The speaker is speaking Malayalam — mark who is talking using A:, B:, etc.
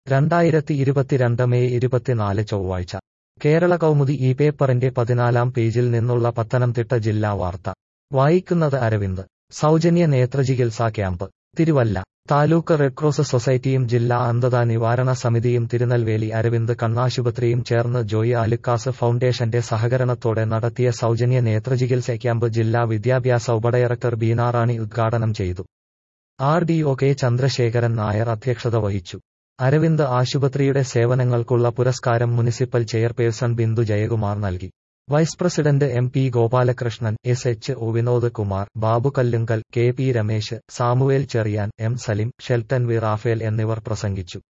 A: രണ്ടായിരത്തി ഇരുപത്തിരണ്ട് മെയ് ഇരുപത്തിനാല് ചൊവ്വാഴ്ച കേരള കൗമുദി ഈ പേപ്പറിന്റെ പതിനാലാം പേജിൽ നിന്നുള്ള പത്തനംതിട്ട ജില്ലാ വാർത്ത വായിക്കുന്നത് അരവിന്ദ് സൗജന്യ നേത്രചികിത്സാ camp Thiruvalla taluk red cross സൊസൈറ്റിയും ജില്ലാ അന്ധത നിവാരണ സമിതിയും തിരുനെൽവേലി അരവിന്ദ് കണ്ണാശുപത്രിയും ചേർന്ന് ജോയി അലുക്കാസ് ഫൗണ്ടേഷന്റെ സഹകരണത്തോടെ നടത്തിയ സൗജന്യ നേത്രചികിത്സ ക്യാമ്പ് ജില്ലാ വിദ്യാഭ്യാസ ഉപഡയറക്ടർ ബീനാറാണി ഉദ്ഘാടനം ചെയ്തു R D O K Chandrasekharan Nair അധ്യക്ഷത വഹിച്ചു അരവിന്ദ് ആശുപത്രിയുടെ സേവനങ്ങൾക്കുള്ള പുരസ്കാരം മുനിസിപ്പൽ ചെയർപേഴ്സൺ ബിന്ദു ജയകുമാർ നൽകി vice president M P Gopalakrishnan S H O Vinod Kumar Babu Kallungal K P Ramesh Samuel Cherian M Salim Shelton V Raphael എന്നിവർ പ്രസംഗിച്ചു